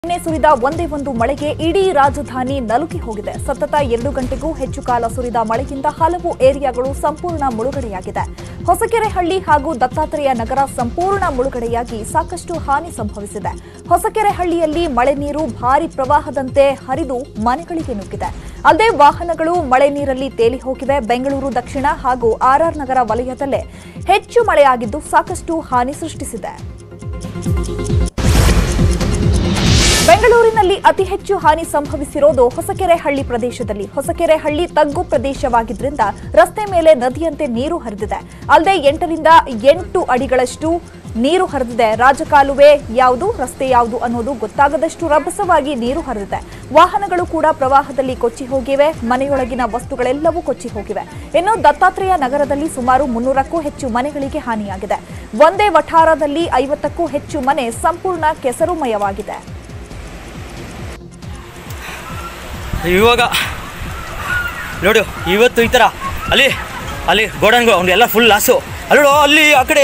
ನಿನ್ನೆ ಸುರಿದ ಒಂದೇ ಒಂದು ಮಳೆಗೆ ಇಡೀ ರಾಜಧಾನಿ ನಲುಗಿ ಹೋಗಿದೆ ಸತತ ಎರಡು ಗಂಟೆಗೂ ಹೆಚ್ಚು ಕಾಲ ಸುರಿದ ಮಳೆಯಿಂದ ಹಲವು ಏರಿಯಾಗಳು ಸಂಪೂರ್ಣ ಮುಳುಗಡೆಯಾಗಿದೆ ಹೊಸಕೆರೆಹಳ್ಳಿ ಹಾಗೂ ದತ್ತಾತ್ರೇಯ ನಗರ ಸಂಪೂರ್ಣ ಮುಳುಗಡೆಯಾಗಿ ಸಾಕಷ್ಟು ಹಾನಿ ಸಂಭವಿಸಿದೆ ಹೊಸಕೆರೆಹಳ್ಳಿಯಲ್ಲಿ ಮಳೆ ನೀರು ಭಾರಿ ಪ್ರವಾಹದಂತೆ ಹರಿದು ಮನೆಗಳಿಗೆ ನುಗ್ಗಿದೆ ಅಲ್ಲದೆ ವಾಹನಗಳು ಮಳೆ ನೀರಲ್ಲಿ ತೇಲಿ ಹೋಗಿವೆ ಬೆಂಗಳೂರು ದಕ್ಷಿಣ ಹಾಗೂ ಆರ್ಆರ್ ನಗರ ವಲಯದಲ್ಲೇ ಹೆಚ್ಚು ಮಳೆಯಾಗಿದ್ದು ಸಾಕಷ್ಟು ಹಾನಿ ಸೃಷ್ಟಿಸಿದೆ ಬೆಂಗಳೂರಿನಲ್ಲಿ ಅತಿ ಹೆಚ್ಚು ಹಾನಿ ಸಂಭವಿಸಿರೋದು ಹೊಸಕೆರೆಹಳ್ಳಿ ಪ್ರದೇಶದಲ್ಲಿ ಹೊಸಕೆರೆಹಳ್ಳಿ ತಗ್ಗು ಪ್ರದೇಶವಾಗಿದ್ರಿಂದ ರಸ್ತೆ ಮೇಲೆ ನದಿಯಂತೆ ನೀರು ಹರಿದಿದೆ ಅಲ್ಲದೆ ಎಂಟರಿಂದ ಎಂಟು ಅಡಿಗಳಷ್ಟು ನೀರು ಹರಿದಿದೆ ರಾಜಕಾಲುವೆ ಯಾವುದು ರಸ್ತೆ ಯಾವುದು ಅನ್ನೋದು ಗೊತ್ತಾಗದಷ್ಟು ರಭಸವಾಗಿ ನೀರು ಹರಿದಿದೆ ವಾಹನಗಳು ಕೂಡ ಪ್ರವಾಹದಲ್ಲಿ ಕೊಚ್ಚಿ ಹೋಗಿವೆ ಮನೆಯೊಳಗಿನ ವಸ್ತುಗಳೆಲ್ಲವೂ ಕೊಚ್ಚಿ ಹೋಗಿವೆ ಇನ್ನು ದತ್ತಾತ್ರೇಯ ನಗರದಲ್ಲಿ ಸುಮಾರು ಮುನ್ನೂರಕ್ಕೂ ಹೆಚ್ಚು ಮನೆಗಳಿಗೆ ಹಾನಿಯಾಗಿದೆ ಒಂದೇ ವಠಾರದಲ್ಲಿ ಐವತ್ತಕ್ಕೂ ಹೆಚ್ಚು ಮನೆ ಸಂಪೂರ್ಣ ಕೆಸರುಮಯವಾಗಿದೆ ಇವಾಗ ನೋಡು ಇವತ್ತು ಈ ಥರ ಅಲ್ಲಿ ಅಲ್ಲಿ ಗೋಡನ್ಗಳು ಅವ್ನು ಎಲ್ಲ ಫುಲ್ ಲಾಸು ಅಲ್ಲೋ ಅಲ್ಲಿ ಆ ಕಡೆ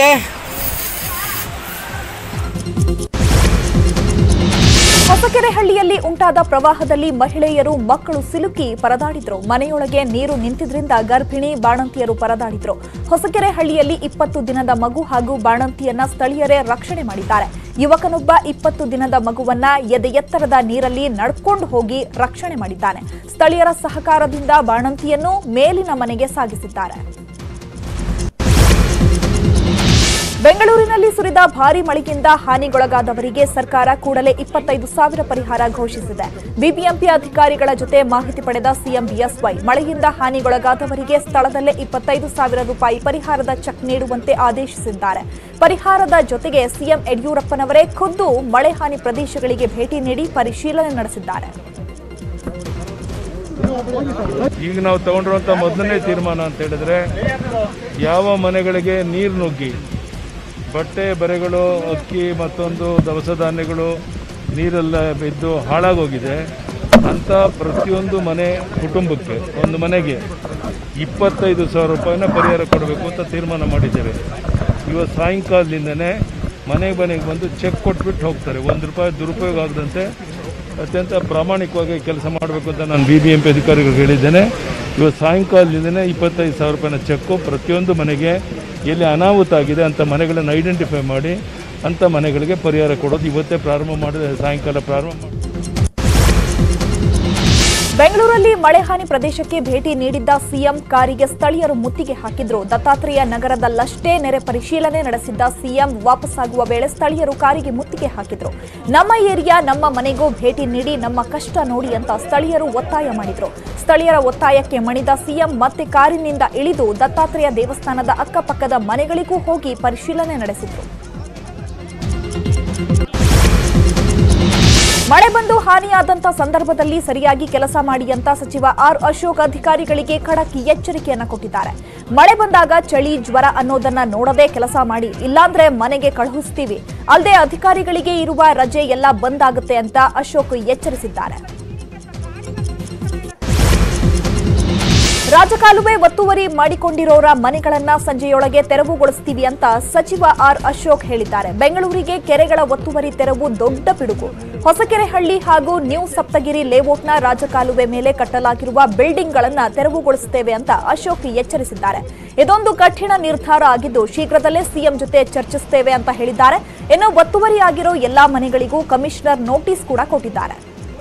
ಹೊಸಕೆರೆಹಳ್ಳಿಯಲ್ಲಿ ಉಂಟಾದ ಪ್ರವಾಹದಲ್ಲಿ ಮಹಿಳೆಯರು ಮಕ್ಕಳು ಸಿಲುಕಿ ಪರದಾಡಿದ್ರು ಮನೆಯೊಳಗೆ ನೀರು ನಿಂತಿದ್ರಿಂದ ಗರ್ಭಿಣಿ ಬಾಣಂತಿಯರು ಪರದಾಡಿದ್ರು ಹೊಸಕೆರೆಹಳ್ಳಿಯಲ್ಲಿ ಇಪ್ಪತ್ತು ದಿನದ ಮಗು ಹಾಗೂ ಬಾಣಂತಿಯನ್ನ ಸ್ಥಳೀಯರೇ ರಕ್ಷಣೆ ಮಾಡಿದ್ದಾರೆ ಯುವಕನೊಬ್ಬ ಇಪ್ಪತ್ತು ದಿನದ ಮಗುವನ್ನ ಎದೆ ಎತ್ತರದ ನೀರಲ್ಲಿ ನಡ್ಕೊಂಡು ಹೋಗಿ ರಕ್ಷಣೆ ಮಾಡಿದ್ದಾನೆ ಸ್ಥಳೀಯರ ಸಹಕಾರದಿಂದ ಬಾಣಂತಿಯನ್ನು ಮೇಲಿನ ಮನೆಗೆ ಸಾಗಿಸಿದ್ದಾರೆ ಬೆಂಗಳೂರಿನಲ್ಲಿ ಸುರಿದ ಭಾರೀ ಮಳೆಯಿಂದ ಹಾನಿಗೊಳಗಾದವರಿಗೆ ಸರ್ಕಾರ ಕೂಡಲೇ ಇಪ್ಪತ್ತೈದು ಸಾವಿರ ಪರಿಹಾರ ಘೋಷಿಸಿದೆ ಬಿಬಿಎಂಪಿ ಅಧಿಕಾರಿಗಳ ಜೊತೆ ಮಾಹಿತಿ ಪಡೆದ ಸಿಎಂ ಬಿಎಸ್ವೈ ಮಳೆಯಿಂದ ಹಾನಿಗೊಳಗಾದವರಿಗೆ ಸ್ಥಳದಲ್ಲೇ ಇಪ್ಪತ್ತೈದು ಸಾವಿರ ರೂಪಾಯಿ ಪರಿಹಾರದ ಚೆಕ್ ನೀಡುವಂತೆ ಆದೇಶಿಸಿದ್ದಾರೆ ಪರಿಹಾರದ ಜೊತೆಗೆ ಸಿಎಂ ಯಡಿಯೂರಪ್ಪನವರೇ ಖುದ್ದು ಮಳೆ ಹಾನಿ ಪ್ರದೇಶಗಳಿಗೆ ಭೇಟಿ ನೀಡಿ ಪರಿಶೀಲನೆ ನಡೆಸಿದ್ದಾರೆ ಈಗ ನಾವು ತಗೊಂಡಿರುವಂಥ ಮೊದಲನೇ ತೀರ್ಮಾನ ಅಂತ ಹೇಳಿದ್ರೆ ಯಾವ ಮನೆಗಳಿಗೆ ನೀರು ನುಗ್ಗಿ ಬಟ್ಟೆ ಬರೆಗಳು ಅಕ್ಕಿ ಮತ್ತೊಂದು ದವಸ ಧಾನ್ಯಗಳು ನೀರೆಲ್ಲ ಬಿದ್ದು ಹಾಳಾಗೋಗಿದೆ ಅಂತ ಪ್ರತಿಯೊಂದು ಮನೆ ಕುಟುಂಬಕ್ಕೆ ಒಂದು ಮನೆಗೆ ಇಪ್ಪತ್ತೈದು ಸಾವಿರ ರೂಪಾಯಿನ ಪರಿಹಾರ ಕೊಡಬೇಕು ಅಂತ ತೀರ್ಮಾನ ಮಾಡಿದ್ದೇವೆ ಇವತ್ತು ಸಾಯಂಕಾಲದಿಂದನೇ ಮನೆಗೆ ಮನೆಗೆ ಬಂದು ಚೆಕ್ ಕೊಟ್ಬಿಟ್ಟು ಹೋಗ್ತಾರೆ ಒಂದು ರೂಪಾಯಿ ದುರುಪಯೋಗ ಆಗದಂತೆ ಅತ್ಯಂತ ಪ್ರಾಮಾಣಿಕವಾಗಿ ಕೆಲಸ ಮಾಡಬೇಕು ಅಂತ ನಾನು ಬಿ ಬಿ ಎಂ ಪಿ ಅಧಿಕಾರಿಗಳಿಗೆ ಹೇಳಿದ್ದೇನೆ ಇವತ್ತು ಸಾಯಂಕಾಲದಿಂದನೇ ಇಪ್ಪತ್ತೈದು ಸಾವಿರ ರೂಪಾಯಿನ ಚೆಕ್ಕು ಪ್ರತಿಯೊಂದು ಮನೆಗೆ ಎಲ್ಲಿ ಅನಾಹುತ ಆಗಿದೆ ಅಂಥ ಮನೆಗಳನ್ನು ಐಡೆಂಟಿಫೈ ಮಾಡಿ ಅಂಥ ಮನೆಗಳಿಗೆ ಪರಿಹಾರ ಕೊಡೋದು ಇವತ್ತೇ ಪ್ರಾರಂಭ ಮಾಡಿದೆ ಸಾಯಂಕಾಲ ಪ್ರಾರಂಭ ಮಾಡಿ ಬೆಂಗಳೂರಲ್ಲಿ ಮಳೆ ಹಾನಿ ಪ್ರದೇಶಕ್ಕೆ ಭೇಟಿ ನೀಡಿದ್ದ ಸಿಎಂ ಕಾರಿಗೆ ಸ್ಥಳೀಯರು ಮುತ್ತಿಗೆ ಹಾಕಿದ್ರು ದತ್ತಾತ್ರೇಯ ನಗರದಲ್ಲಷ್ಟೇ ನೆರೆ ಪರಿಶೀಲನೆ ನಡೆಸಿದ್ದ ಸಿಎಂ ವಾಪಸ್ಸಾಗುವ ವೇಳೆ ಸ್ಥಳೀಯರು ಕಾರಿಗೆ ಮುತ್ತಿಗೆ ಹಾಕಿದ್ರು ನಮ್ಮ ಏರಿಯಾ ನಮ್ಮ ಮನೆಗೂ ಭೇಟಿ ನೀಡಿ ನಮ್ಮ ಕಷ್ಟ ನೋಡಿ ಅಂತ ಸ್ಥಳೀಯರು ಒತ್ತಾಯ ಮಾಡಿದ್ರು ಸ್ಥಳೀಯರ ಒತ್ತಾಯಕ್ಕೆ ಮಣಿದ ಸಿಎಂ ಮತ್ತೆ ಕಾರಿನಿಂದ ಇಳಿದು ದತ್ತಾತ್ರೇಯ ದೇವಸ್ಥಾನದ ಅಕ್ಕಪಕ್ಕದ ಮನೆಗಳಿಗೂ ಹೋಗಿ ಪರಿಶೀಲನೆ ನಡೆಸಿದ್ರು ಮಳೆ ಬಂದು ಹಾನಿಯಾದಂತ ಸಂದರ್ಭದಲ್ಲಿ ಸರಿಯಾಗಿ ಕೆಲಸ ಮಾಡಿ ಅಂತ ಸಚಿವ ಆರ್ ಅಶೋಕ್ ಅಧಿಕಾರಿಗಳಿಗೆ ಖಡಕ್ ಎಚ್ಚರಿಕೆಯನ್ನ ಕೊಟ್ಟಿದ್ದಾರೆ ಮಳೆ ಬಂದಾಗ ಚಳಿ ಜ್ವರ ಅನ್ನೋದನ್ನ ನೋಡದೆ ಕೆಲಸ ಮಾಡಿ ಇಲ್ಲಾಂದ್ರೆ ಮನೆಗೆ ಕಳುಹಿಸ್ತೀವಿ ಅಲ್ಲದೆ ಅಧಿಕಾರಿಗಳಿಗೆ ಇರುವ ರಜೆ ಎಲ್ಲ ಬಂದ್ ಆಗುತ್ತೆ ಅಂತ ಅಶೋಕ್ ಎಚ್ಚರಿಸಿದ್ದಾರೆ ರಾಜಕಾಲುವೆ ಒತ್ತುವರಿ ಮಾಡಿಕೊಂಡಿರೋರ ಮನೆಗಳನ್ನ ಸಂಜೆಯೊಳಗೆ ತೆರವುಗೊಳಿಸ್ತೀವಿ ಅಂತ ಸಚಿವ ಆರ್ ಅಶೋಕ್ ಹೇಳಿದ್ದಾರೆ ಬೆಂಗಳೂರಿಗೆ ಕೆರೆಗಳ ಒತ್ತುವರಿ ತೆರವು ದೊಡ್ಡ ಪಿಡುಗು ಹೊಸಕೆರೆಹಳ್ಳಿ ಹಾಗೂ ನ್ಯೂ ಸಪ್ತಗಿರಿ ಲೇಔಟ್ನ ರಾಜಕಾಲುವೆ ಮೇಲೆ ಕಟ್ಟಲಾಗಿರುವ ಬಿಲ್ಡಿಂಗ್ಗಳನ್ನ ತೆರವುಗೊಳಿಸುತ್ತೇವೆ ಅಂತ ಅಶೋಕ್ ಎಚ್ಚರಿಸಿದ್ದಾರೆ ಇದೊಂದು ಕಠಿಣ ನಿರ್ಧಾರ ಆಗಿದ್ದು ಶೀಘ್ರದಲ್ಲೇ ಸಿಎಂ ಜೊತೆ ಚರ್ಚಿಸುತ್ತೇವೆ ಅಂತ ಹೇಳಿದ್ದಾರೆ ಇನ್ನು ಒತ್ತುವರಿಯಾಗಿರೋ ಎಲ್ಲಾ ಮನೆಗಳಿಗೂ ಕಮಿಷನರ್ ನೋಟಿಸ್ ಕೂಡ ಕೊಟ್ಟಿದ್ದಾರೆ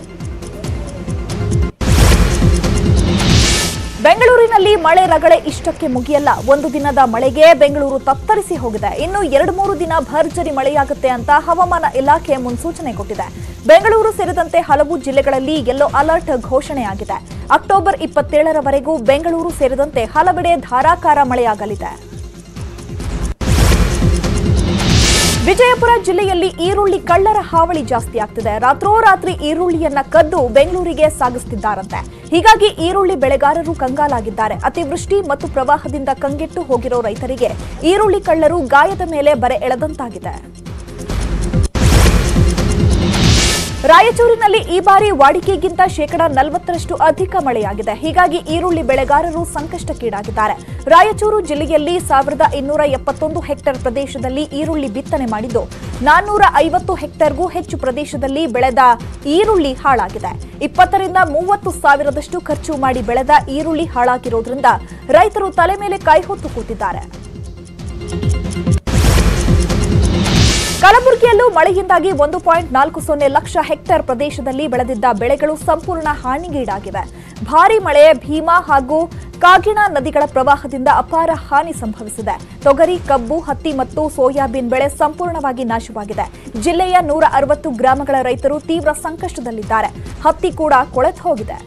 ಬೆಂಗಳೂರಿನಲ್ಲಿ ಮಳೆ ರಗಳೆ ಇಷ್ಟಕ್ಕೆ ಮುಗಿಯಲ್ಲ ಒಂದು ದಿನದ ಮಳೆಗೆ ಬೆಂಗಳೂರು ತತ್ತರಿಸಿ ಹೋಗಿದೆ ಇನ್ನು ಎರಡು ಮೂರು ದಿನ ಭರ್ಜರಿ ಮಳೆಯಾಗುತ್ತೆ ಅಂತ ಹವಾಮಾನ ಇಲಾಖೆ ಮುನ್ಸೂಚನೆ ಕೊಟ್ಟಿದೆ ಬೆಂಗಳೂರು ಸೇರಿದಂತೆ ಹಲವು ಜಿಲ್ಲೆಗಳಲ್ಲಿ ಯೆಲ್ಲೋ ಅಲರ್ಟ್ ಘೋಷಣೆಯಾಗಿದೆ ಅಕ್ಟೋಬರ್ ಇಪ್ಪತ್ತೇಳರವರೆಗೂ ಬೆಂಗಳೂರು ಸೇರಿದಂತೆ ಹಲವೆಡೆ ಧಾರಾಕಾರ ಮಳೆಯಾಗಲಿದೆ ವಿಜಯಪುರ ಜಿಲ್ಲೆಯಲ್ಲಿ ಈರುಳ್ಳಿ ಕಳ್ಳರ ಹಾವಳಿ ಜಾಸ್ತಿ ಆಗ್ತಿದೆ ರಾತ್ರೋರಾತ್ರಿ ಈರುಳ್ಳಿಯನ್ನ ಕದ್ದು ಬೆಂಗಳೂರಿಗೆ ಸಾಗಿಸುತ್ತಿದ್ದಾರಂತೆ ಹೀಗಾಗಿ ಈರುಳ್ಳಿ ಬೆಳೆಗಾರರು ಕಂಗಾಲಾಗಿದ್ದಾರೆ ಅತಿವೃಷ್ಟಿ ಮತ್ತು ಪ್ರವಾಹದಿಂದ ಕಂಗೆಟ್ಟು ಹೋಗಿರೋ ರೈತರಿಗೆ ಈರುಳ್ಳಿ ಕಳ್ಳರು ಗಾಯದ ಮೇಲೆ ಬರೆ ಎಳೆದಂತಾಗಿದೆ ರಾಯಚೂರಿನಲ್ಲಿ ಈ ಬಾರಿ ವಾಡಿಕೆಗಿಂತ ಶೇಕಡ ನಲವತ್ತರಷ್ಟು ಅಧಿಕ ಮಳೆಯಾಗಿದೆ ಹೀಗಾಗಿ ಈರುಳ್ಳಿ ಬೆಳೆಗಾರರು ಸಂಕಷ್ಟಕ್ಕೀಡಾಗಿದ್ದಾರೆ ರಾಯಚೂರು ಜಿಲ್ಲೆಯಲ್ಲಿ ಸಾವಿರದ ಇನ್ನೂರ ಎಪ್ಪತ್ತೊಂದು ಹೆಕ್ಟೇರ್ ಪ್ರದೇಶದಲ್ಲಿ ಈರುಳ್ಳಿ ಬಿತ್ತನೆ ಮಾಡಿದ್ದು ನಾನ್ನೂರ ಐವತ್ತು ಹೆಕ್ಟೇರ್ಗೂ ಹೆಚ್ಚು ಪ್ರದೇಶದಲ್ಲಿ ಬೆಳೆದ ಈರುಳ್ಳಿ ಹಾಳಾಗಿದೆ ಇಪ್ಪತ್ತರಿಂದ ಮೂವತ್ತು ಸಾವಿರದಷ್ಟು ಖರ್ಚು ಮಾಡಿ ಬೆಳೆದ ಈರುಳ್ಳಿ ಹಾಳಾಗಿರೋದ್ರಿಂದ ರೈತರು ತಲೆ ಮೇಲೆ ಕೈ ಹೊತ್ತು ಕೂತಿದ್ದಾರೆ ಕಲಬುರಗಿಯಲ್ಲೂ ಮಳೆಯಿಂದಾಗಿ ಒಂದು ಪಾಯಿಂಟ್ ನಾಲ್ಕು ಸೊನ್ನೆ ಲಕ್ಷ ಹೆಕ್ಟೇರ್ ಪ್ರದೇಶದಲ್ಲಿ ಬೆಳೆದಿದ್ದ ಬೆಳೆಗಳು ಸಂಪೂರ್ಣ ಹಾನಿಗೀಡಾಗಿವೆ ಭಾರೀ ಮಳೆ ಭೀಮಾ ಹಾಗೂ ಕಾಗಿಣಾ ನದಿಗಳ ಪ್ರವಾಹದಿಂದ ಅಪಾರ ಹಾನಿ ಸಂಭವಿಸಿದೆ ತೊಗರಿ ಕಬ್ಬು ಹತ್ತಿ ಮತ್ತು ಸೋಯಾಬೀನ್ ಬೆಳೆ ಸಂಪೂರ್ಣವಾಗಿ ನಾಶವಾಗಿದೆ ಜಿಲ್ಲೆಯ ನೂರ ಅರವತ್ತು ಗ್ರಾಮಗಳ ರೈತರು ತೀವ್ರ ಸಂಕಷ್ಟದಲ್ಲಿದ್ದಾರೆ ಹತ್ತಿ ಕೂಡ ಕೊಳೆತು ಹೋಗಿದೆ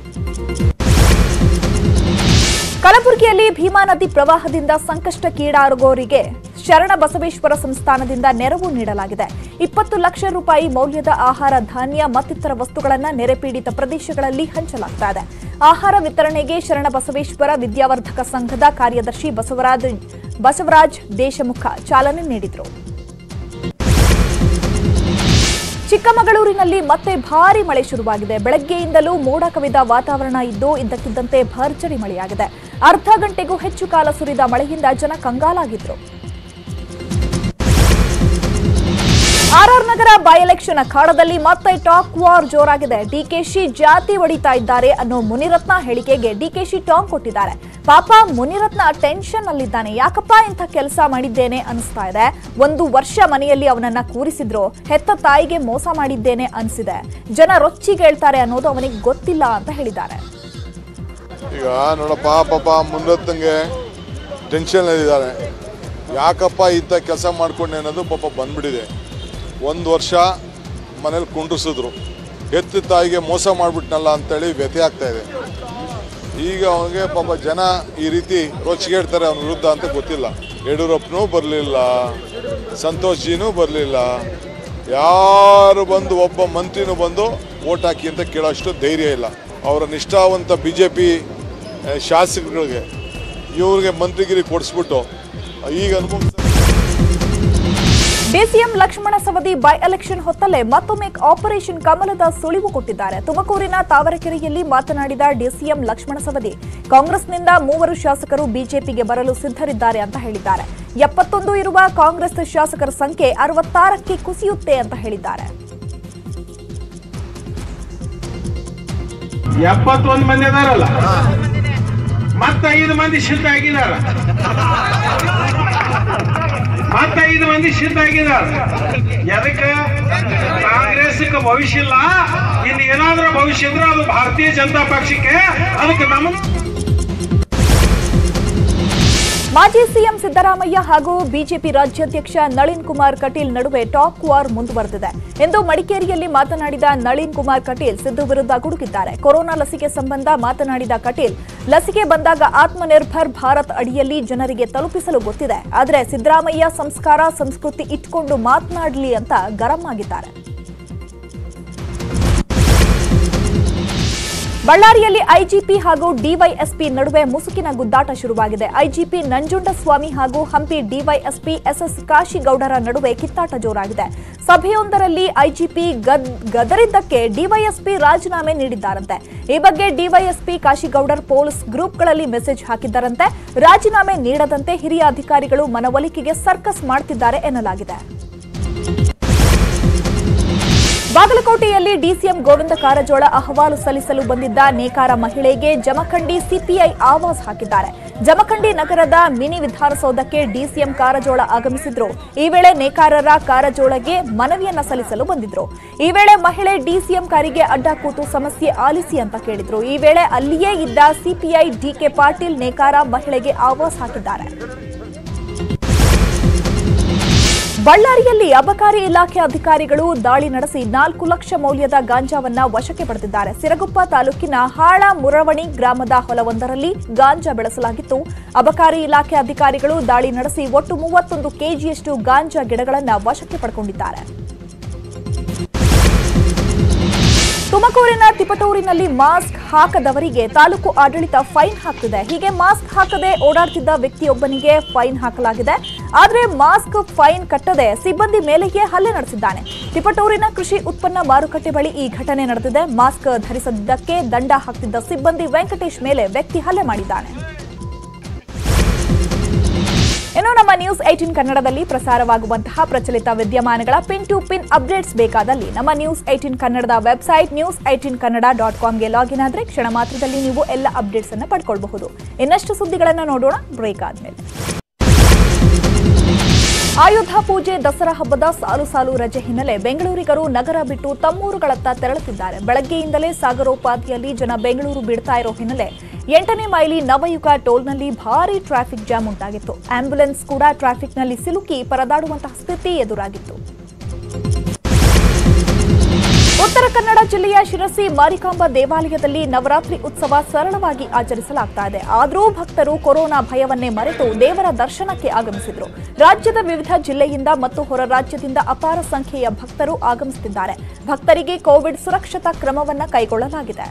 ಕಲಬುರಗಿಯಲ್ಲಿ ಭೀಮಾ ನದಿ ಪ್ರವಾಹದಿಂದ ಸಂಕಷ್ಟಕ್ಕೀಡಾಗೋರಿಗೆ ಶರಣ ಬಸವೇಶ್ವರ ಸಂಸ್ಥಾನದಿಂದ ನೆರವು ನೀಡಲಾಗಿದೆ ಇಪ್ಪತ್ತು ಲಕ್ಷ ರೂಪಾಯಿ ಮೌಲ್ಯದ ಆಹಾರ ಧಾನ್ಯ ಮತ್ತಿತರ ವಸ್ತುಗಳನ್ನು ನೆರೆಪೀಡಿತ ಪ್ರದೇಶಗಳಲ್ಲಿ ಹಂಚಲಾಗ್ತಾ ಇದೆ ಆಹಾರ ವಿತರಣೆಗೆ ಶರಣ ಬಸವೇಶ್ವರ ವಿದ್ಯಾವರ್ಧಕ ಸಂಘದ ಕಾರ್ಯದರ್ಶಿ ಬಸವರಾಜ್ ಬಸವರಾಜ್ ದೇಶಮುಖ ಚಾಲನೆ ನೀಡಿದರು ಚಿಕ್ಕಮಗಳೂರಿನಲ್ಲಿ ಮತ್ತೆ ಭಾರಿ ಮಳೆ ಶುರುವಾಗಿದೆ ಬೆಳಗ್ಗೆಯಿಂದಲೂ ಮೋಡ ಕವಿದ ವಾತಾವರಣ ಇದ್ದು ಇದ್ದಕ್ಕಿದ್ದಂತೆ ಭರ್ಜರಿ ಮಳೆಯಾಗಿದೆ ಅರ್ಧ ಗಂಟೆಗೂ ಹೆಚ್ಚು ಕಾಲ ಸುರಿದ ಮಳೆಯಿಂದ ಜನ ಕಂಗಾಲಾಗಿದ್ರು ಆರ್ಆರ್ ನಗರ ಬೈ ಎಲೆಕ್ಷನ್ ಅಖಾಡದಲ್ಲಿ ಮತ್ತೆ ಟಾಕ್ ವಾರ್ ಜೋರಾಗಿದೆ ಡಿಕೆಶಿ ಜಾತಿ ಹೊಡಿತಾ ಇದ್ದಾರೆ ಅನ್ನೋ ಮುನಿರತ್ನ ಹೇಳಿಕೆಗೆ ಡಿಕೆಶಿ ಟಾಂಗ್ ಕೊಟ್ಟಿದ್ದಾರೆ ಪಾಪ ಮುನಿರತ್ನ ಟೆನ್ಷನ್ ಅಲ್ಲಿದ್ದಾನೆ ಯಾಕಪ್ಪ ಇಂಥ ಕೆಲಸ ಮಾಡಿದ್ದೇನೆ ಅನಿಸ್ತಾ ಇದೆ ಒಂದು ವರ್ಷ ಮನೆಯಲ್ಲಿ ಅವನನ್ನ ಕೂರಿಸಿದ್ರು ಹೆತ್ತ ತಾಯಿಗೆ ಮೋಸ ಮಾಡಿದ್ದೇನೆ ಅನಿಸಿದೆ ಜನ ರೊಚ್ಚಿಗೇಳ್ತಾರೆ ಅನ್ನೋದು ಅವನಿಗೆ ಗೊತ್ತಿಲ್ಲ ಅಂತ ಹೇಳಿದ್ದಾರೆ ಈಗ ನೋಡಪ್ಪ ಪಾಪ ಮುನ್ನತ್ತಂಗೆ ಟೆನ್ಷನ್ ಇದ್ದಾರೆ ಯಾಕಪ್ಪ ಇಂಥ ಕೆಲಸ ಮಾಡ್ಕೊಂಡೆ ಅನ್ನೋದು ಪಾಪ ಬಂದ್ಬಿಟ್ಟಿದೆ ಒಂದು ವರ್ಷ ಮನೇಲಿ ಕುಂಡ್ರಿಸಿದ್ರು ಹೆತ್ತ ತಾಯಿಗೆ ಮೋಸ ಮಾಡಿಬಿಟ್ನಲ್ಲ ಅಂತೇಳಿ ವ್ಯಥೆ ಆಗ್ತಾ ಇದೆ ಈಗ ಅವನಿಗೆ ಪಾಪ ಜನ ಈ ರೀತಿ ರೊಚ್ಚಿಗೇಳ್ತಾರೆ ಅವನ ವಿರುದ್ಧ ಅಂತ ಗೊತ್ತಿಲ್ಲ ಯಡಿಯೂರಪ್ಪನೂ ಬರಲಿಲ್ಲ ಸಂತೋಷ್ ಜಿನೂ ಬರಲಿಲ್ಲ ಯಾರು ಬಂದು ಒಬ್ಬ ಮಂತ್ರಿನೂ ಬಂದು ಓಟ್ ಹಾಕಿ ಅಂತ ಕೇಳೋಷ್ಟು ಧೈರ್ಯ ಇಲ್ಲ ಅವರ ನಿಷ್ಠಾವಂತ ಬಿ ಜೆ ಪಿ ಶಾಸಕರಿಗೆ ಇವ್ರಿಗೆ ಮಂತ್ರಿಗಿರಿ ಕೊಡಿಸ್ಬಿಟ್ಟು ಈಗ ಅನುಭವಿಸ್ತಾರೆ DCM Lakshman Savadi by election ಹೊತ್ತಲ್ಲೇ ಮತ್ತೊಮ್ಮೆ ಆಪರೇಷನ್ ಕಮಲದ ಸುಳಿವು ಕೊಟ್ಟಿದ್ದಾರೆ ತುಮಕೂರಿನ ತಾವರೆಕೆರೆಯಲ್ಲಿ ಮಾತನಾಡಿದ ಡಿಸಿಎಂ ಲಕ್ಷ್ಮಣ ಸವದಿ ಕಾಂಗ್ರೆಸ್ನಿಂದ ಮೂವರು ಶಾಸಕರು ಬಿಜೆಪಿಗೆ ಬರಲು ಸಿದ್ಧರಿದ್ದಾರೆ ಅಂತ ಹೇಳಿದ್ದಾರೆ ಎಪ್ಪತ್ತೊಂದು ಇರುವ ಕಾಂಗ್ರೆಸ್ ಶಾಸಕರ ಸಂಖ್ಯೆ ಅರವತ್ತಾರಕ್ಕೆ ಕುಸಿಯುತ್ತೆ ಅಂತ ಹೇಳಿದ್ದಾರೆ ಎಪ್ಪತ್ತೊಂದು ಮಂದಿ ಅದಾರಲ್ಲ ಮತ್ತ ಐದು ಮಂದಿ ಸಿದ್ಧ ಆಗಿದಾರ ಮತ್ತ ಐದು ಮಂದಿ ಸಿದ್ಧ ಆಗಿದಾರ ಎದಕ್ಕ ಕಾಂಗ್ರೆಸ್ಗೆ ಭವಿಷ್ಯ ಇಲ್ಲ ಇನ್ನು ಏನಾದ್ರೂ ಭವಿಷ್ಯ ಇದ್ರೆ ಅದು ಭಾರತೀಯ ಜನತಾ ಪಕ್ಷಕ್ಕೆ ಅದಕ್ಕೆ ನಮ್ಮ ಮಾಜಿ ಸಿಎಂ ಸಿದ್ದರಾಮಯ್ಯ ಹಾಗೂ ಬಿಜೆಪಿ ರಾಜ್ಯಾಧ್ಯಕ್ಷ ನಳಿನ್ ಕುಮಾರ್ ಕಟೀಲ್ ನಡುವೆ ಟಾಕ್ ವಾರ್ ಮುಂದುವರೆದಿದೆ ಇಂದು ಮಡಿಕೇರಿಯಲ್ಲಿ ಮಾತನಾಡಿದ ನಳಿನ್ ಕುಮಾರ್ ಕಟೀಲ್ ಸಿದ್ದು ವಿರುದ್ಧ ಗುಡುಗಿದ್ದಾರೆ ಕೊರೋನಾ ಲಸಿಕೆ ಸಂಬಂಧ ಮಾತನಾಡಿದ ಕಟೀಲ್ ಲಸಿಕೆ ಬಂದಾಗ ಆತ್ಮನಿರ್ಭರ್ ಭಾರತ್ ಅಡಿಯಲ್ಲಿ ಜನರಿಗೆ ತಲುಪಿಸಲು ಗೊತ್ತಿದೆ ಆದರೆ ಸಿದ್ದರಾಮಯ್ಯ ಸಂಸ್ಕಾರ ಸಂಸ್ಕೃತಿ ಇಟ್ಕೊಂಡು ಮಾತನಾಡಲಿ ಅಂತ ಗರಂ ಆಗಿದ್ದಾರೆ ಬಳ್ಳಾರಿಯಲ್ಲಿ ಐಜಿಪಿ ಹಾಗೂ ಡಿವೈಎಸ್ಪಿ ನಡುವೆ ಮುಸುಕಿನ ಗುದ್ದಾಟ ಶುರುವಾಗಿದೆ ಐಜಿಪಿ ನಂಜುಂಡಸ್ವಾಮಿ ಹಾಗೂ ಹಂಪಿ ಡಿವೈಎಸ್ಪಿ ಎಸ್ಎಸ್ ಕಾಶಿಗೌಡರ ನಡುವೆ ಕಿತ್ತಾಟ ಜೋರಾಗಿದೆ ಸಭೆಯೊಂದರಲ್ಲಿ ಐಜಿಪಿ ಗದ್ ಗದರಿದ್ದಕ್ಕೆ ಡಿವೈಎಸ್ಪಿ ರಾಜೀನಾಮೆ ನೀಡಿದ್ದಾರಂತೆ ಈ ಬಗ್ಗೆ ಡಿವೈಎಸ್ಪಿ ಕಾಶಿಗೌಡರ್ ಪೊಲೀಸ್ ಗ್ರೂಪ್ಗಳಲ್ಲಿ ಮೆಸೇಜ್ ಹಾಕಿದ್ದಾರಂತೆ ರಾಜೀನಾಮೆ ನೀಡದಂತೆ ಹಿರಿಯ ಅಧಿಕಾರಿಗಳು ಮನವೊಲಿಕೆಗೆ ಸರ್ಕಸ್ ಮಾಡ್ತಿದ್ದಾರೆ ಎನ್ನಲಾಗಿದೆ ಬಾಗಲಕೋಟೆಯಲ್ಲಿ ಡಿಸಿಎಂ ಗೋವಿಂದ ಕಾರಜೋಳ ಅಹವಾಲು ಸಲ್ಲಿಸಲು ಬಂದಿದ್ದ ನೇಕಾರ ಮಹಿಳೆಗೆ ಜಮಖಂಡಿ ಸಿಪಿಐ ಆವಾಜ್ ಹಾಕಿದ್ದಾರೆ ಜಮಖಂಡಿ ನಗರದ ಮಿನಿ ವಿಧಾನಸೌಧಕ್ಕೆ ಡಿಸಿಎಂ ಕಾರಜೋಳ ಆಗಮಿಸಿದ್ರು ಈ ವೇಳೆ ನೇಕಾರರ ಕಾರಜೋಳಗೆ ಮನವಿಯನ್ನ ಸಲ್ಲಿಸಲು ಬಂದಿದ್ರು ಈ ವೇಳೆ ಮಹಿಳೆ ಡಿಸಿಎಂ ಕಾರಿಗೆ ಅಡ್ಡ ಕೂತು ಸಮಸ್ಯೆ ಆಲಿಸಿ ಅಂತ ಕೇಳಿದ್ರು ಈ ವೇಳೆ ಅಲ್ಲಿಯೇ ಇದ್ದ ಸಿಪಿಐ ಡಿಕೆ ಪಾಟೀಲ್ ನೇಕಾರ ಮಹಿಳೆಗೆ ಆವಾಜ್ ಹಾಕಿದ್ದಾರೆ ಬಳ್ಳಾರಿಯಲ್ಲಿ ಅಬಕಾರಿ ಇಲಾಖೆ ಅಧಿಕಾರಿಗಳು ದಾಳಿ ನಡೆಸಿ ನಾಲ್ಕು ಲಕ್ಷ ಮೌಲ್ಯದ ಗಾಂಜಾವನ್ನ ವಶಕ್ಕೆ ಪಡೆದಿದ್ದಾರೆ ಸಿರಗುಪ್ಪ ತಾಲೂಕಿನ ಹಾಳ ಮುರವಣಿ ಗ್ರಾಮದ ಹೊಲವೊಂದರಲ್ಲಿ ಗಾಂಜಾ ಬೆಳೆಸಲಾಗಿತ್ತು ಅಬಕಾರಿ ಇಲಾಖೆ ಅಧಿಕಾರಿಗಳು ದಾಳಿ ನಡೆಸಿ ಒಟ್ಟು ಮೂವತ್ತೊಂದು ಕೆಜಿಯಷ್ಟು ಗಾಂಜಾ ಗಿಡಗಳನ್ನು ವಶಕ್ಕೆ ಪಡ್ಕೊಂಡಿದ್ದಾರೆ ತುಮಕೂರಿನ ತಿಪಟೂರಿನಲ್ಲಿ ಮಾಸ್ಕ್ ಹಾಕದವರಿಗೆ ತಾಲೂಕು ಆಡಳಿತ ಫೈನ್ ಹಾಕ್ತಿದೆ ಹೀಗೆ ಮಾಸ್ಕ್ ಹಾಕದೆ ಓಡಾಡ್ತಿದ್ದ ವ್ಯಕ್ತಿಯೊಬ್ಬನಿಗೆ ಫೈನ್ ಹಾಕಲಾಗಿದೆ ಆದರೆ ಮಾಸ್ಕ್ ಫೈನ್ ಕಟ್ಟದೆ ಸಿಬ್ಬಂದಿ ಮೇಲೆಯೇ ಹಲ್ಲೆ ನಡೆಸಿದ್ದಾನೆ ತಿಪಟೂರಿನ ಕೃಷಿ ಉತ್ಪನ್ನ ಮಾರುಕಟ್ಟೆ ಬಳಿ ಈ ಘಟನೆ ನಡೆದಿದೆ ಮಾಸ್ಕ್ ಧರಿಸದಿದ್ದಕ್ಕೆ ದಂಡ ಹಾಕ್ತಿದ್ದ ಸಿಬ್ಬಂದಿ ವೆಂಕಟೇಶ್ ಮೇಲೆ ವ್ಯಕ್ತಿ ಹಲ್ಲೆ ಮಾಡಿದ್ದಾನೆ ಇನ್ನು ನಮ್ಮ ನ್ಯೂಸ್ ಏಟಿನ್ ಕನ್ನಡದಲ್ಲಿ ಪ್ರಸಾರವಾಗುವಂತಹ ಪ್ರಚಲಿತ ವಿದ್ಯಮಾನಗಳ ಪಿನ್ ಟು ಪಿನ್ ಅಪ್ಡೇಟ್ಸ್ ಬೇಕಾದಲ್ಲಿ ನಮ್ಮ ನ್ಯೂಸ್ ಏಟಿನ್ ಕನ್ನಡದ website news eighteen Kannada dot ಕಾಮ್ಗೆ ಲಾಗಿನ್ ಆದರೆ ಕ್ಷಣ ಮಾತ್ರದಲ್ಲಿ ನೀವು ಎಲ್ಲ ಅಪ್ಡೇಟ್ಸ್ ಅನ್ನು ಪಡ್ಕೊಳ್ಬಹುದು ಇನ್ನಷ್ಟು ಸುದ್ದಿಗಳನ್ನು ನೋಡೋಣ ಬ್ರೇಕ್ ಆದ್ಮೇಲೆ ಆಯುಧ ಪೂಜೆ ದಸರಾ ಹಬ್ಬದ ಸಾಲು ಸಾಲು ರಜೆ ಹಿನ್ನೆಲೆ ಬೆಂಗಳೂರಿಗರು ನಗರ ಬಿಟ್ಟು ತಮ್ಮೂರುಗಳತ್ತ ತೆರಳುತ್ತಿದ್ದಾರೆ ಬೆಳಗ್ಗೆಯಿಂದಲೇ ಸಾಗರೋಪಾದಿಯಲ್ಲಿ ಜನ ಬೆಂಗಳೂರು ಬಿಡ್ತಾ ಇರೋ ಹಿನ್ನೆಲೆ ಎಂಟನೇ ಮೈಲಿ ನವಯುಗ ಟೋಲ್ನಲ್ಲಿ ಭಾರೀ ಟ್ರಾಫಿಕ್ ಜಾಮ್ ಉಂಟಾಗಿತ್ತು ಆಂಬ್ಯುಲೆನ್ಸ್ ಕೂಡ ಟ್ರಾಫಿಕ್ನಲ್ಲಿ ಸಿಲುಕಿ ಪರದಾಡುವಂತಹ ಸ್ಥಿತಿ ಎದುರಾಗಿತ್ತು ಉತ್ತರ ಕನ್ನಡ ಜಿಲ್ಲೆಯ ಶಿರಸಿ ಮಾರಿಕಾಂಬಾ ದೇವಾಲಯದಲ್ಲಿ ನವರಾತ್ರಿ ಉತ್ಸವ ಸರಳವಾಗಿ ಆಚರಿಸಲಾಗ್ತಾ ಇದೆ ಆದರೂ ಭಕ್ತರು ಕೊರೋನಾ ಭಯವನ್ನೇ ಮರೆತು ದೇವರ ದರ್ಶನಕ್ಕೆ ಆಗಮಿಸಿದ್ರು ರಾಜ್ಯದ ವಿವಿಧ ಜಿಲ್ಲೆಯಿಂದ ಮತ್ತು ಹೊರ ರಾಜ್ಯದಿಂದ ಅಪಾರ ಸಂಖ್ಯೆಯ ಭಕ್ತರು ಆಗಮಿಸುತ್ತಿದ್ದಾರೆ ಭಕ್ತರಿಗೆ ಕೋವಿಡ್ ಸುರಕ್ಷತಾ ಕ್ರಮವನ್ನ ಕೈಗೊಳ್ಳಲಾಗಿದೆ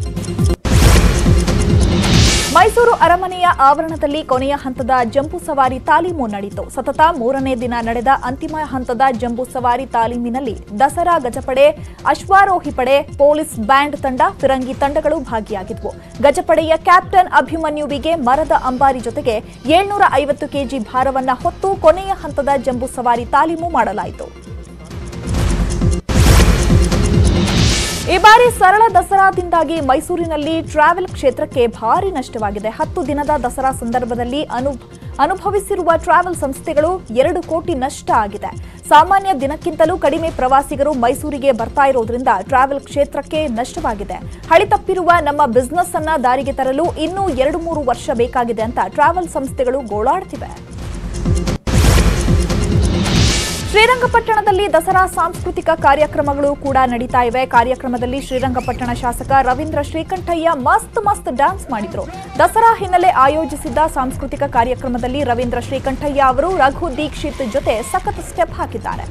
ಮೈಸೂರು ಅರಮನೆಯ ಆವರಣದಲ್ಲಿ ಕೊನೆಯ ಹಂತದ ಜಂಬೂ ಸವಾರಿ ತಾಲೀಮು ನಡೆಯಿತು ಸತತ ಮೂರನೇ ದಿನ ನಡೆದ ಅಂತಿಮ ಹಂತದ ಜಂಬೂ ಸವಾರಿ ತಾಲೀಮಿನಲ್ಲಿ ದಸರಾ ಗಜಪಡೆ ಅಶ್ವಾರೋಹಿ ಪಡೆ ಪೊಲೀಸ್ ಬ್ಯಾಂಡ್ ತಂಡ ಫಿರಂಗಿ ತಂಡಗಳು ಭಾಗಿಯಾಗಿದ್ವು ಗಜಪಡೆಯ ಕ್ಯಾಪ್ಟನ್ ಅಭಿಮನ್ಯುವಿಗೆ ಮರದ ಅಂಬಾರಿ ಜೊತೆಗೆ ಏಳ್ನೂರ ಐವತ್ತು ಕೆಜಿ ಭಾರವನ್ನ ಹೊತ್ತು ಕೊನೆಯ ಹಂತದ ಜಂಬೂ ಸವಾರಿ ತಾಲೀಮು ಮಾಡಲಾಯಿತು ಈ ಬಾರಿ ಸರಳ ದಸರಾದಿಂದಾಗಿ ಮೈಸೂರಿನಲ್ಲಿ ಟ್ರಾವೆಲ್ ಕ್ಷೇತ್ರಕ್ಕೆ ಭಾರಿ ನಷ್ಟವಾಗಿದೆ ಹತ್ತು ದಿನದ ದಸರಾ ಸಂದರ್ಭದಲ್ಲಿ ಅನು ಅನುಭವಿಸಿರುವ ಟ್ರಾವೆಲ್ ಸಂಸ್ಥೆಗಳು ಎರಡು ಕೋಟಿ ನಷ್ಟ ಆಗಿದೆ ಸಾಮಾನ್ಯ ದಿನಕ್ಕಿಂತಲೂ ಕಡಿಮೆ ಪ್ರವಾಸಿಗರು ಮೈಸೂರಿಗೆ ಬರ್ತಾ ಇರೋದ್ರಿಂದ ಟ್ರಾವೆಲ್ ಕ್ಷೇತ್ರಕ್ಕೆ ನಷ್ಟವಾಗಿದೆ ಹಳಿ ತಪ್ಪಿರುವ ನಮ್ಮ ಬಿಸ್ನೆಸ್ ಅನ್ನ ದಾರಿಗೆ ತರಲು ಇನ್ನೂ ಎರಡು ಮೂರು ವರ್ಷ ಬೇಕಾಗಿದೆ ಅಂತ ಟ್ರಾವೆಲ್ ಸಂಸ್ಥೆಗಳು ಗೋಳಾಡ್ತಿವೆ ಶ್ರೀರಂಗಪಟ್ಟಣದಲ್ಲಿ ದಸರಾ ಸಾಂಸ್ಕೃತಿಕ ಕಾರ್ಯಕ್ರಮಗಳು ಕೂಡ ನಡೀತಾ ಇವೆ ಕಾರ್ಯಕ್ರಮದಲ್ಲಿ ಶ್ರೀರಂಗಪಟ್ಟಣ ಶಾಸಕ ರವೀಂದ್ರ ಶ್ರೀಕಂಠಯ್ಯ ಮಸ್ತ್ ಮಸ್ತ್ ಡ್ಯಾನ್ಸ್ ಮಾಡಿದ್ರು ದಸರಾ ಹಿನ್ನೆಲೆ ಆಯೋಜಿಸಿದ್ದ ಸಾಂಸ್ಕೃತಿಕ ಕಾರ್ಯಕ್ರಮದಲ್ಲಿ ರವೀಂದ್ರ ಶ್ರೀಕಂಠಯ್ಯ ಅವರು ರಘು ದೀಕ್ಷಿತ್ ಜೊತೆ ಸಖತ್ ಸ್ಟೆಪ್ ಹಾಕಿದ್ದಾರೆ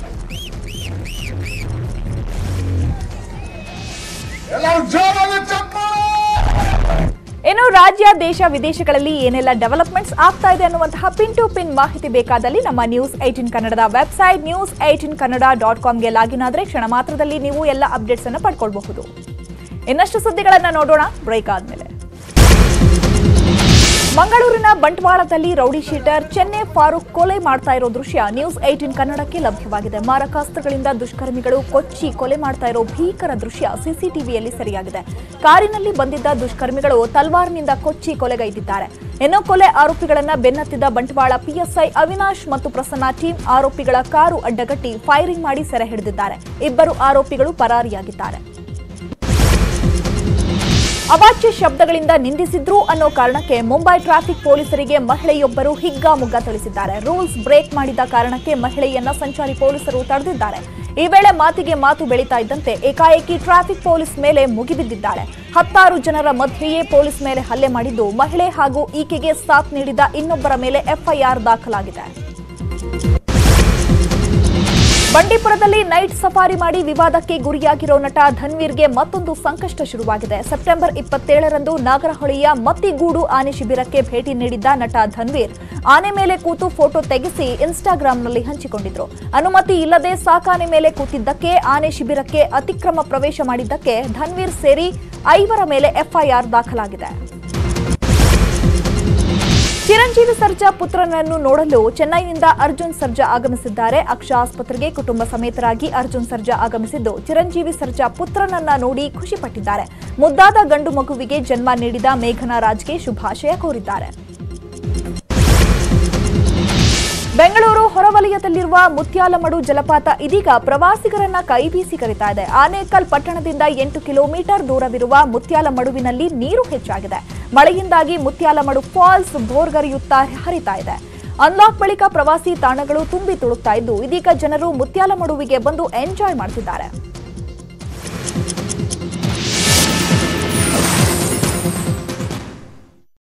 ಇನ್ನು ರಾಜ್ಯ ದೇಶ ವಿದೇಶಗಳಲ್ಲಿ ಏನೆಲ್ಲ ಡೆವಲಪ್ಮೆಂಟ್ಸ್ ಆಗ್ತಾ ಇದೆ ಅನ್ನುವಂತಹ ಪಿನ್ ಟು ಪಿನ್ ಮಾಹಿತಿ ಬೇಕಾದಲ್ಲಿ ನಮ್ಮ ನ್ಯೂಸ್ ಏಟಿನ್ ಕನ್ನಡದ website news eighteen Kannada dot ಕಾಮ್ಗೆ ಲಾಗಿನ್ ಆದರೆ ಕ್ಷಣ ಮಾತ್ರದಲ್ಲಿ ನೀವು ಎಲ್ಲ ಅಪ್ಡೇಟ್ಸ್ ಅನ್ನು ಪಡ್ಕೊಳ್ಬಹುದು ಇನ್ನಷ್ಟು ಸುದ್ದಿಗಳನ್ನ ನೋಡೋಣ ಬ್ರೇಕ್ ಆದ್ಮೇಲೆ ಮಂಗಳೂರಿನ ಬಂಟ್ವಾಳದಲ್ಲಿ ರೌಡಿ ಶೀಟರ್ ಚೆನ್ನೈ ಫಾರೂಕ್ ಕೊಲೆ ಮಾಡ್ತಾ ಇರೋ ದೃಶ್ಯ ನ್ಯೂಸ್ ಏಟಿನ್ ಕನ್ನಡಕ್ಕೆ ಲಭ್ಯವಾಗಿದೆ ಮಾರಕಾಸ್ತ್ರಗಳಿಂದ ದುಷ್ಕರ್ಮಿಗಳು ಕೊಚ್ಚಿ ಕೊಲೆ ಮಾಡ್ತಾ ಇರೋ ಭೀಕರ ದೃಶ್ಯ ಸಿಸಿಟಿವಿಯಲ್ಲಿ ಸೆರೆಯಾಗಿದೆ ಕಾರಿನಲ್ಲಿ ಬಂದಿದ್ದ ದುಷ್ಕರ್ಮಿಗಳು ತಲ್ವಾರ್ನಿಂದ ಕೊಚ್ಚಿ ಕೊಲೆಗೈದಿದ್ದಾರೆ ಇನ್ನು ಕೊಲೆ ಆರೋಪಿಗಳನ್ನ ಬೆನ್ನತ್ತಿದ್ದ ಬಂಟ್ವಾಳ ಪಿಎಸ್ಐ ಅವಿನಾಶ್ ಮತ್ತು ಪ್ರಸನ್ನ ಟೀಮ್ ಆರೋಪಿಗಳ ಕಾರು ಅಡ್ಡಗಟ್ಟಿ ಫೈರಿಂಗ್ ಮಾಡಿ ಸೆರೆ ಹಿಡಿದಿದ್ದಾರೆ ಇಬ್ಬರು ಆರೋಪಿಗಳು ಪರಾರಿಯಾಗಿದ್ದಾರೆ ಅವಾಚ್ಯ ಶಬ್ದಗಳಿಂದ ನಿಂದಿಸಿದ್ರು ಅನ್ನೋ ಕಾರಣಕ್ಕೆ ಮುಂಬೈ ಟ್ರಾಫಿಕ್ ಪೊಲೀಸರಿಗೆ ಮಹಿಳೆಯೊಬ್ಬರು ಹಿಗ್ಗಾಮುಗ್ಗಾ ಥಳಿಸಿದ್ದಾರೆ ರೂಲ್ಸ್ ಬ್ರೇಕ್ ಮಾಡಿದ ಕಾರಣಕ್ಕೆ ಮಹಿಳೆಯನ್ನ ಸಂಚಾರಿ ಪೊಲೀಸರು ತಡೆದಿದ್ದಾರೆ ಈ ವೇಳೆ ಮಾತಿಗೆ ಮಾತು ಬೆಳೀತಾ ಇದ್ದಂತೆ ಏಕಾಏಕಿ ಟ್ರಾಫಿಕ್ ಪೊಲೀಸ್ ಮೇಲೆ ಮುಗಿಬಿದ್ದಿದ್ದಾಳೆ ಹತ್ತಾರು ಜನರ ಮಧ್ಯೆಯೇ ಪೊಲೀಸ್ ಮೇಲೆ ಹಲ್ಲೆ ಮಾಡಿದ್ದು ಮಹಿಳೆ ಹಾಗೂ ಈಕೆಗೆ ಸಾಥ್ ನೀಡಿದ ಇನ್ನೊಬ್ಬರ ಮೇಲೆ ಎಫ್ಐಆರ್ ದಾಖಲಾಗಿದೆ ಬಂಡೀಪುರದಲ್ಲಿ ನೈಟ್ ಸಫಾರಿ ಮಾಡಿ ವಿವಾದಕ್ಕೆ ಗುರಿಯಾಗಿರೋ ನಟ ಧನ್ವೀರ್ಗೆ ಮತ್ತೊಂದು ಸಂಕಷ್ಟ ಶುರುವಾಗಿದೆ ಸೆಪ್ಟೆಂಬರ್ ಇಪ್ಪತ್ತೇಳರಂದು ನಾಗರಹೊಳೆಯ ಮತ್ತಿಗೂಡು ಆನೆ ಶಿಬಿರಕ್ಕೆ ಭೇಟಿ ನೀಡಿದ್ದ ನಟ ಧನ್ವೀರ್ ಆನೆ ಮೇಲೆ ಕೂತು ಫೋಟೋ ತೆಗೆಸಿ ಇನ್ಸ್ಟಾಗ್ರಾಂನಲ್ಲಿ ಹಂಚಿಕೊಂಡಿದ್ರು ಅನುಮತಿ ಇಲ್ಲದೆ ಸಾಕಾನೆ ಮೇಲೆ ಕೂತಿದ್ದಕ್ಕೆ ಆನೆ ಶಿಬಿರಕ್ಕೆ ಅತಿಕ್ರಮ ಪ್ರವೇಶ ಮಾಡಿದ್ದಕ್ಕೆ ಧನ್ವೀರ್ ಸೇರಿ ಐವರ ಮೇಲೆ ಎಫ್ಐಆರ್ ದಾಖಲಾಗಿದೆ ಚಿರಂಜೀವಿ ಸರ್ಜಾ ಪುತ್ರನನ್ನು ನೋಡಲು ಚೆನ್ನೈನಿಂದ ಅರ್ಜುನ್ ಸರ್ಜಾ ಆಗಮಿಸಿದ್ದಾರೆ ಅಕ್ಷ ಆಸ್ಪತ್ರೆಗೆ ಕುಟುಂಬ ಸಮೇತರಾಗಿ ಅರ್ಜುನ್ ಸರ್ಜಾ ಆಗಮಿಸಿದ್ದು ಚಿರಂಜೀವಿ ಸರ್ಜಾ ಪುತ್ರನನ್ನ ನೋಡಿ ಖುಷಿಪಟ್ಟಿದ್ದಾರೆ ಮುದ್ದಾದ ಗಂಡು ಮಗುವಿಗೆ ಜನ್ಮ ನೀಡಿದ ಮೇಘನಾ ರಾಜ್ಗೆ ಶುಭಾಶಯ ಕೋರಿದ್ದಾರೆ ಬೆಂಗಳೂರು ಹೊರವಲಯದಲ್ಲಿರುವ ಮುತ್ಯಾಲಮಡು ಜಲಪಾತ ಇದೀಗ ಪ್ರವಾಸಿಗರನ್ನ ಕೈಬೀಸಿ ಕರೀತಾ ಇದೆ ಆನೇಕಲ್ ಪಟ್ಟಣದಿಂದ ಎಂಟು ಕಿಲೋಮೀಟರ್ ದೂರವಿರುವ ಮುತ್ಯಾಲಮಡುವಿನಲ್ಲಿ ನೀರು ಹೆಚ್ಚಾಗಿದೆ ಮಳೆಯಿಂದಾಗಿ ಮುತ್ಯಾಲಮಡು ಫಾಲ್ಸ್ ಬೋರ್ಗರಿಯುತ್ತಾ ಹರಿತಾ ಇದೆ ಅನ್ಲಾಕ್ ಬಳಿಕ ಪ್ರವಾಸಿ ತಾಣಗಳು ತುಂಬಿ ತುಳುಕ್ತಾ ಇದ್ದು ಇದೀಗ ಜನರು ಮುತ್ಯಾಲಮಡುವಿಗೆ ಬಂದು ಎಂಜಾಯ್ ಮಾಡ್ತಿದ್ದಾರೆ